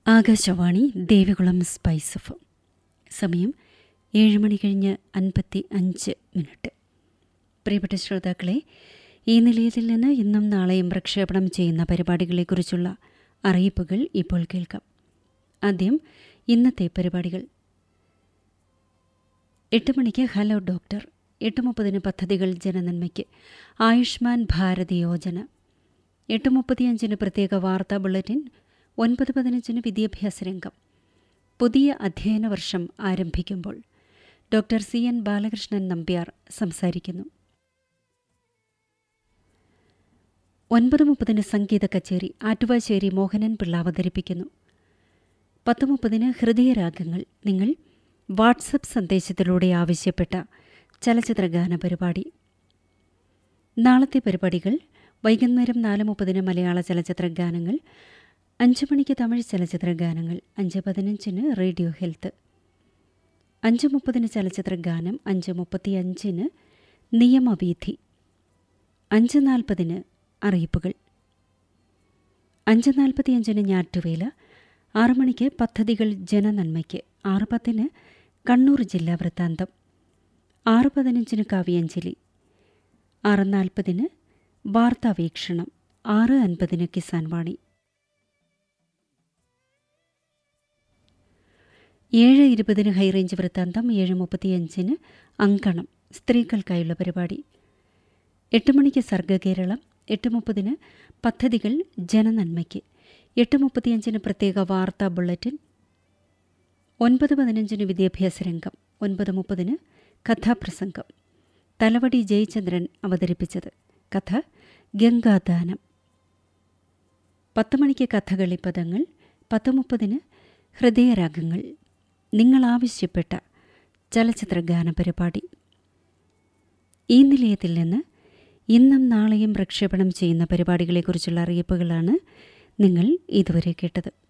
Akashvani Devikulam spice F സമയം ഏഴ് മണി കഴിഞ്ഞ് അൻപത്തി അഞ്ച് മിനിറ്റ് പ്രിയപ്പെട്ട ശ്രോതാക്കളെ ഈ നിലയത്തിൽ നിന്ന് ഇന്നും നാളെയും പ്രക്ഷേപണം ചെയ്യുന്ന പരിപാടികളെക്കുറിച്ചുള്ള അറിയിപ്പുകൾ ഇപ്പോൾ കേൾക്കാം ആദ്യം ഇന്നത്തെ പരിപാടികൾ എട്ട് മണിക്ക് ഹലോ ഡോക്ടർ എട്ട് മുപ്പതിന് പദ്ധതികൾ ജനനന്മയ്ക്ക് ആയുഷ്മാൻ ഭാരത് യോജന എട്ട് മുപ്പത്തിയഞ്ചിന് പ്രത്യേക വാർത്താ ബുള്ളറ്റിൻ ഒൻപത് പതിനഞ്ചിന് വിദ്യാഭ്യാസ രംഗം പുതിയ അധ്യയന വർഷം ആരംഭിക്കുമ്പോൾ doctor C N Balakrishnan Nambiar സംസാരിക്കുന്നു ഒൻപത് മുപ്പതിന് സംഗീത കച്ചേരി ആറ്റുവാശ്ശേരി മോഹനൻ പിള്ള അവതരിപ്പിക്കുന്നു പത്ത് മുപ്പതിന് ഹൃദയരാഗങ്ങൾ നിങ്ങൾ വാട്സപ്പ് സന്ദേശത്തിലൂടെ ആവശ്യപ്പെട്ട ചലച്ചിത്ര ഗാന പരിപാടി നാളത്തെ പരിപാടികൾ വൈകുന്നേരം നാല് മുപ്പതിന് മലയാള ചലച്ചിത്ര ഗാനങ്ങൾ അഞ്ച് മണിക്ക് തമിഴ് ചലച്ചിത്ര ഗാനങ്ങൾ അഞ്ച് പതിനഞ്ചിന് റേഡിയോ ഹെൽത്ത് അഞ്ച് മുപ്പതിന് ചലച്ചിത്ര ഗാനം അഞ്ച് മുപ്പത്തി അഞ്ചിന് നിയമവീഥി അഞ്ച് നാൽപ്പതിന് അറിയിപ്പുകൾ അഞ്ച് നാൽപ്പത്തിയഞ്ചിന് ഞാറ്റുവേല ആറു മണിക്ക് പദ്ധതികൾ ജനനന്മയ്ക്ക് ആറ് പത്തിന് കണ്ണൂർ ജില്ലാ വൃത്താന്തം ആറ് പതിനഞ്ചിന് കാവ്യാഞ്ജലി ആറ് നാൽപ്പതിന് വാർത്താവീക്ഷണം ആറ് അൻപതിന് കിസാൻ വാണി ഏഴ് ഇരുപതിന് ഹൈറേഞ്ച് വൃത്താന്തം ഏഴ് മുപ്പത്തിയഞ്ചിന് അങ്കണം സ്ത്രീകൾക്കായുള്ള പരിപാടി എട്ട് മണിക്ക് സർഗകേരളം എട്ട് മുപ്പതിന് പദ്ധതികൾ ജനനന്മയ്ക്ക് എട്ട് മുപ്പത്തിയഞ്ചിന് പ്രത്യേക വാർത്താ ബുള്ളറ്റിൻ ഒൻപത് പതിനഞ്ചിന് വിദ്യാഭ്യാസ രംഗം ഒൻപത് മുപ്പതിന് കഥാപ്രസംഗം തലവടി ജയചന്ദ്രൻ അവതരിപ്പിച്ചത് കഥ ഗംഗാദാനം പത്ത് മണിക്ക് കഥകളി പദങ്ങൾ പത്ത് മുപ്പതിന് ഹൃദയരാഗങ്ങൾ നിങ്ങൾ ആവശ്യപ്പെട്ട ചലച്ചിത്ര ഗാന പരിപാടി ഈ നിലയത്തിൽ നിന്ന് ഇന്നും നാളെയും പ്രക്ഷേപണം ചെയ്യുന്ന പരിപാടികളെക്കുറിച്ചുള്ള അറിയിപ്പുകളാണ് നിങ്ങൾ ഇതുവരെ കേട്ടത്